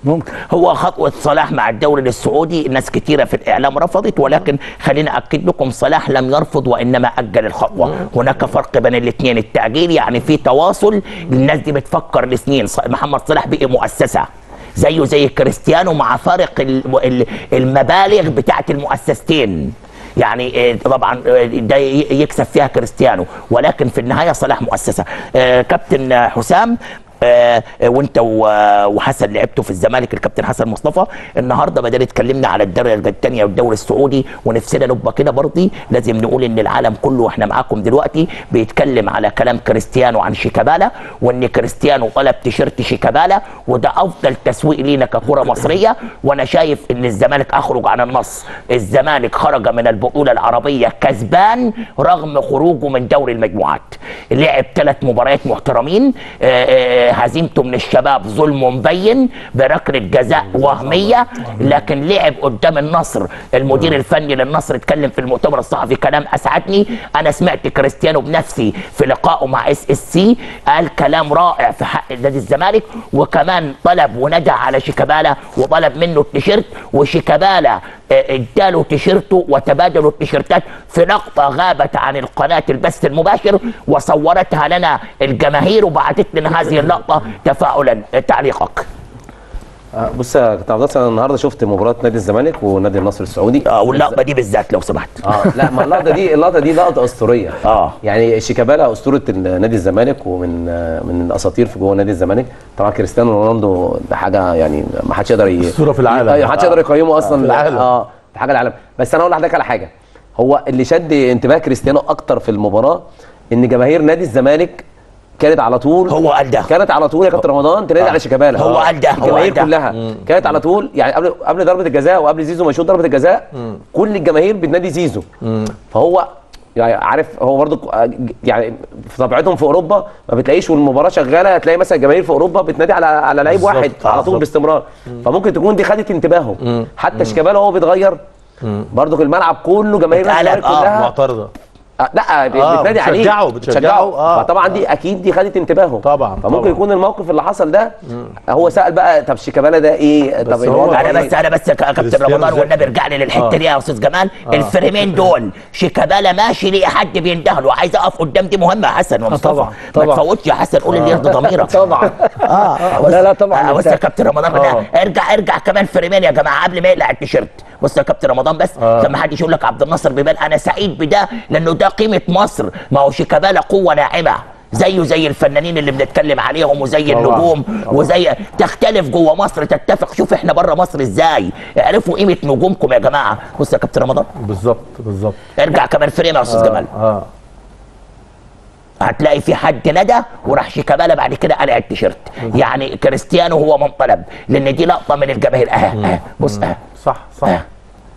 ممكن هو خطوة صلاح مع الدوري السعودي ناس كتيرة في الإعلام رفضت ولكن خلينا أكد لكم صلاح لم يرفض وإنما أجل الخطوة هناك فرق بين الاثنين التأجيل يعني في تواصل الناس دي بتفكر لسنين ص- محمد صلاح بقي مؤسسة زيه زي كريستيانو مع فارق ال- ال- المبالغ بتاعت المؤسستين يعني آه، طبعا آه، ده ي- يكسب فيها كريستيانو ولكن في النهايه صلاح مؤسسه آه، كابتن آه، حسام آه، آه، وانت و- وحسن لعبتوا في الزمالك الكابتن حسن مصطفى النهارده بدل اتكلمنا على الدرجه الثانيه والدوري السعودي ونفسنا نبقى كده برضي لازم نقول ان العالم كله واحنا معاكم دلوقتي بيتكلم على كلام كريستيانو عن شيكابالا وان كريستيانو طلب تيشيرت شيكابالا وده افضل تسويق لينا ككره مصريه وانا شايف ان الزمالك اخرج عن النص الزمالك خرج من البطوله العربيه كسبان رغم خروجه من دوري المجموعات لعب ثلاث مباريات محترمين آه، آه، هزيمته من الشباب ظلم مبين بركله جزاء وهميه لكن لعب قدام النصر المدير الفني للنصر اتكلم في المؤتمر الصحفي كلام اسعدني انا سمعت كريستيانو بنفسي في لقائه مع اس اس سي قال كلام رائع في حق نادي الزمالك وكمان طلب وندى على شيكابالا وطلب منه التيشيرت وشيكابالا آه، اداله تيشيرته وتبادلوا التيشيرتات في لقطه غابت عن القناه البث المباشر وصورتها لنا الجماهير وبعتت لنا هذه اللقطه تفاعلا آه، تعليقك آه، بص يا كابتن عبد الناصر، انا النهارده شفت مباراه نادي الزمالك ونادي النصر السعودي اه واللقطه دي بالذات لو سمحت اه لا ما اللقطه دي اللقطه دي لقطه اسطوريه آه. يعني شيكابالا اسطوره ال- نادي الزمالك ومن آه، من الاساطير في جوه نادي الزمالك طبعا كريستيانو رونالدو ده حاجه يعني ما حدش يقدر ي... أسطورة في العالم. ايوه ما حدش يقدر يقيمه اصلا في العالم. اه في حاجه العالم بس انا اقول لحضرتك على حاجه هو اللي شد انتباه كريستيانو اكتر في المباراه ان جماهير نادي الزمالك كانت على طول هو قال ده. كانت على طول يا كابتن رمضان تنادي على شيكابالا هو قال ده، هو الجماهير قال ده. كلها كانت على طول يعني قبل قبل ضربه الجزاء وقبل زيزو ما يشوط ضربه الجزاء كل الجماهير بتنادي زيزو فهو يعني عارف هو برضو يعني في طبيعتهم في اوروبا ما بتلاقيش والمباراه شغاله هتلاقي مثلا الجماهير في اوروبا بتنادي على على لعيب بالظبط، واحد على طول بالظبط. باستمرار فممكن تكون دي خدت انتباههم حتى شيكابالا وهو بيتغير برضو في الملعب كله جماهير اتقلب، الزمالك آه، كلها معترضه آه، لا آه، بتنادي عليه بتشجعه- بتشجعه، آه، فطبعا دي اكيد دي خدت انتباهه طبعاً، فممكن طبعاً. يكون الموقف اللي حصل ده هو سال بقى طب شيكابالا ده ايه طب بس هو- الوضع انا إيه؟ بس انا بس يا كابتن كريستيانو رمضان زي- والنبي ارجع لي للحته آه. دي يا استاذ جمال الفريمين دول شيكابالا ماشي ليه حد بيندهله عايز اقف قدام دي مهمه يا حسن ومصطفى طبعاً، ما طبعاً. تفوتش يا حسن قول اللي يرضي ضميرك طبعا اه لا، لا، طبعاً. آه بص أنت- يا كابتن رمضان آه. ارجع ارجع كمان فريمين يا جماعه قبل ما يقلع التيشيرت بص يا كابتن رمضان بس لما حد يقول لك عبد الناصر بيبان انا سعيد بده لانه ده قيمه مصر ما هو شيكابالا قوه ناعمه زيه زي الفنانين اللي بنتكلم عليهم وزي طبعاً. النجوم وزي تختلف جوه مصر تتفق شوف احنا بره مصر ازاي اعرفوا قيمه نجومكم يا جماعه بص يا كابتن رمضان بالظبط بالظبط ارجع كمان فريم يا استاذ جمال اه هتلاقي في حد ندى وراح شيكابالا بعد كده قلع التيشيرت يعني كريستيانو هو من طلب لان دي لقطه من الجماهير اه اه بص اه صح صح اه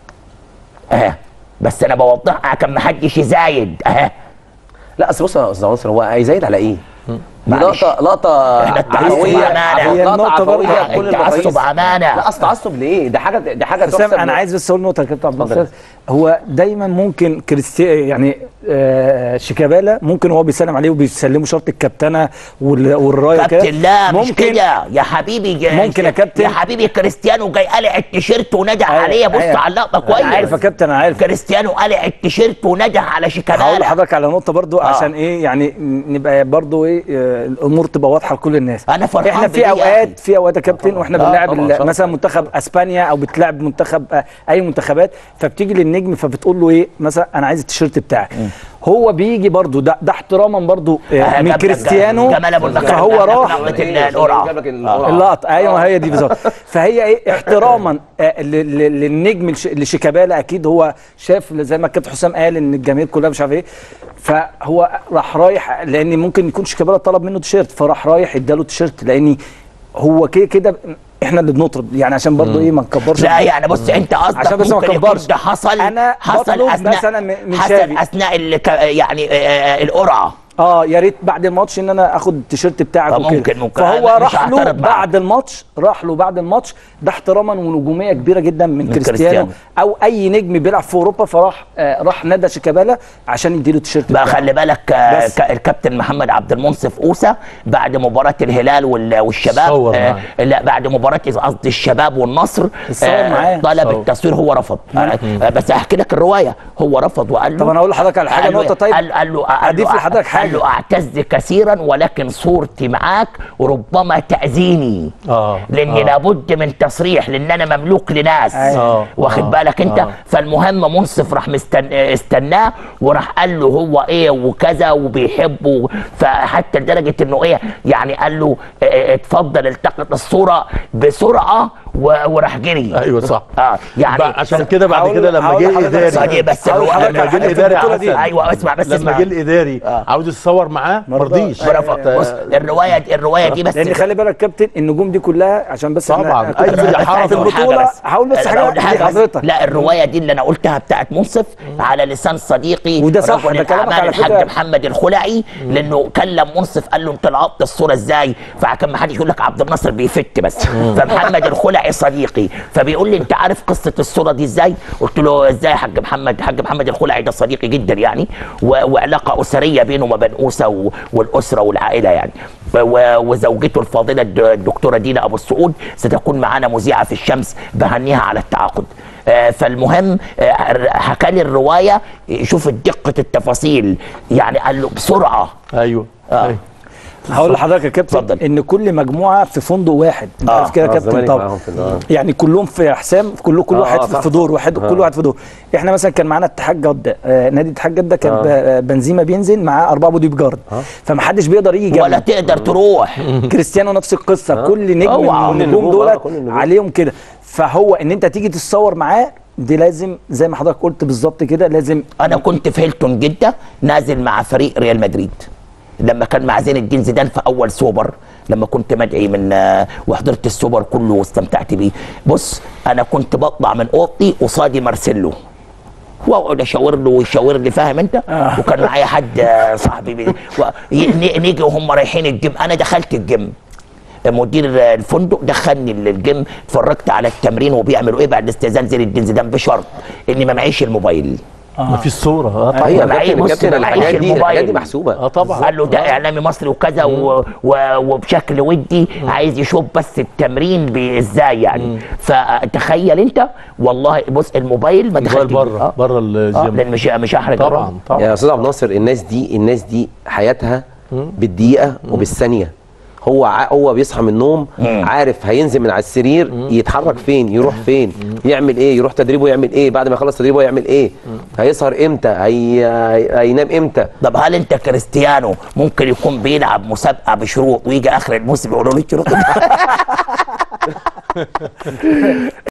اه بس انا بوضحها عشان ما حدش يزايد اه لا اصل بص يا استاذ عنصر هو هيزايد على ايه؟ دي معلش. لقطه لقطه إحنا التعصب عفويه أمانة. عفوية، هي لقطه النقطة برضه عفويه بكل التعصب المقاييس أمانة. لا اصل تعصب ليه؟ ده حاجه دي حاجه حسام تحسب انا عايز بس اقول نقطه يا كابتن عبد اتفضل. الناصر هو دايما ممكن كريستي يعني آه شيكابالا ممكن هو بيسلم عليه وبيسلمه شرط الكابتنه وال- والرايه كده كابتن لا مش ممكن كده يا حبيبي جا- ممكن يا كابتن. يا حبيبي كريستيانو جاي قلع التيشيرت وندى أيوة، عليه بص أيوة. على اللقطه أنا عارف يا كويس كابتن انا عارف كريستيانو قلع التيشيرت وندى على هقول شيكابالا لحضرتك على نقطه برضو عشان ايه يعني نبقى برضو ايه آه، الامور تبقى واضحه لكل الناس أنا فرحان احنا بدي في اوقات يعني. في اوقات يا كابتن واحنا بنلعب طبعاً، ال- طبعاً. مثلا منتخب اسبانيا او بتلعب منتخب آه، اي منتخبات فبتيجي للنجم فبتقول له ايه مثلا انا عايز التيشيرت بتاعك هو بيجي برضو ده ده احتراما برضو آه، آه، من جاب لك كريستيانو جمال أبو البكر فهو جاب لك راح لقطة إيه، القرعة. جاب لك القرعة. اللقطه ايوه هي دي بالظبط فهي ايه احتراما آه، ل- ل- للنجم الش- لشيكابالا اكيد هو شاف زي ما الكابتن حسام قال ان الجماهير كلها مش عارف ايه فهو راح رايح لان ممكن يكون شيكابالا طلب منه تيشيرت فراح رايح اداله تيشيرت لان هو كده كده احنا اللي بنطرد يعني عشان برضو ايه ما نكبرش لا يعني بص انت قصدك عشان بس ما ممكن يكون نكبرش. ده حصل أنا حصل بطلب اثناء مثلا من- من حصل شافي. اثناء ال- ك- يعني آه، آه، القرعه اه يا ريت بعد الماتش ان انا اخد التيشيرت بتاعك آه، وكده ممكن- ممكن. فهو أنا مش راح له هعترض معاك. بعد الماتش راح له بعد الماتش ده احتراما ونجوميه كبيره جدا من, من كريستيانو, كريستيانو. او اي نجم بيلعب في اوروبا فراح آه راح نادى شيكابالا عشان يديله التيشيرت بقى بتاعه. خلي بالك آه، بس. ك- الكابتن محمد عبد المنصف اوسا بعد مباراه الهلال وال- والشباب صور آه معاه. لا بعد مباراه قصدي الشباب والنصر اتصور معاه. طلب صور. التصوير هو رفض آه آه، بس هحكي لك الروايه هو رفض وقال له طب أنا أقول لحضرتك على حاجة قال له- نقطة طيب. قال قال له قال أضيف له- لحضرتك قال حاجة. له اعتز كثيرا ولكن صورتي معاك ربما تاذيني آه، لاني آه. لابد من تصريح لان انا مملوك لناس آه، واخد آه، بالك انت آه. فالمهم منصف راح مستن... استناه وراح قال له هو ايه وكذا وبيحبه فحتى لدرجه انه ايه يعني قال له اه، اه، اتفضل التقط الصوره بسرعه و... وراح جري ايوه صح اه يعني بقى عشان كده بعد هقول- كده لما هقول جه لحضرتك الاداري صحيح، بس هقول هو- لحضرتك لما على جه حاجة في الاداري البطولة دي. حسن ايوه اسمع بس لما اسمع جه الاداري عاوز يتصور معاه ما مرضاش. رضيش برافو. بص الروايه دي الروايه دي بس لان خلي بالك كابتن النجوم دي كلها عشان بس إحنا طبعاً. كنت أي بس- حركة. في البطوله هقول بس حاجه أقول حاجة بس. لحضرتك لا الروايه دي اللي انا قلتها بتاعت منصف على لسان صديقي وده صح، رجل ده كلامك الأعمال على الحاج فكرة. محمد الخلعي لانه كلم منصف قال له انت لقطت الصوره ازاي فكان ما حدش يقول لك عبد الناصر بيفت بس فمحمد الخلعي صديقي فبيقول لي انت عارف قصه الصوره دي ازاي قلت له ازاي يا حاج محمد حاج محمد الخلعي ده صديقي جدا يعني و- وعلاقه اسريه بينه وما بين اوسه و- والاسره والعائله يعني و- وزوجته الفاضله الد- الدكتوره دينا ابو السعود ستكون معانا مذيعه في الشمس بهنيها على التعاقد آه، فالمهم آه، حكى لي الروايه شوف دقه التفاصيل يعني قال له بسرعه ايوه آه. أيوة. هقول لحضرتك يا كابتن اتفضل. ان كل مجموعه في فندق واحد انت آه. عارف كده يا آه، كابتن الزمالك طبعا معاهم في ال- آه. يعني كلهم في حسام كل كل آه، واحد آه، في صح. في دور واحد آه. كل واحد في دور احنا مثلا كان معانا اتحاد جده آه نادي اتحاد جده كان آه. ب- بنزيما بينزل معاه اربعه بودي جارد فمحدش بيقدر يجي ولا جنبه تقدر تروح كريستيانو نفس القصه كل نجم أوعى. من كل النجوم النجوم، دول آه، كل النجوم. عليهم كده فهو ان انت تيجي تتصور معاه دي لازم زي ما حضرتك قلت بالظبط كده لازم انا كنت في هيلتون جده نازل مع فريق ريال مدريد لما كان مع زين الدين زيدان في اول سوبر لما كنت مدعي من آه، وحضرت السوبر كله واستمتعت بيه بص انا كنت بطلع من اوضتي قصادي مارسيلو واقعد اشاور له ويشاور لي فاهم انت وكان معايا حد آه، صاحبي بي- و- ي- ن- نيجي وهم رايحين الجيم انا دخلت الجيم مدير الفندق دخلني الجيم اتفرجت على التمرين وبيعملوا ايه بعد استئذان زين الدين زيدان بشرط اني ما معيش الموبايل ما فيش صوره اه طبعا ايوه معي- الكابتن بص، الكابتن معيش الحاجات دي الحاجات دي الموبايل. محسوبه اه طبعا قال له ده اعلامي مصري وكذا و... و... وبشكل ودي عايز يشوف بس التمرين ب- ازاي يعني فتخيل انت والله بص الموبايل ما الموبايل دخلت بره آه. بره آه الجيم لان مش مش هحرج طبعا الرقم. طبعا يا استاذ عبد الناصر الناس دي الناس دي حياتها بالدقيقه وبالثانيه هو ع- هو بيصحى من النوم عارف هينزل من على السرير يتحرك فين يروح فين يعمل ايه يروح تدريبه يعمل ايه بعد ما يخلص تدريبه يعمل ايه هيسهر امتى هي... هي- هينام امتى طب هل انت كريستيانو ممكن يكون بيلعب مسابقه بشروط ويجي اخر الموسم يقولوا له الشروط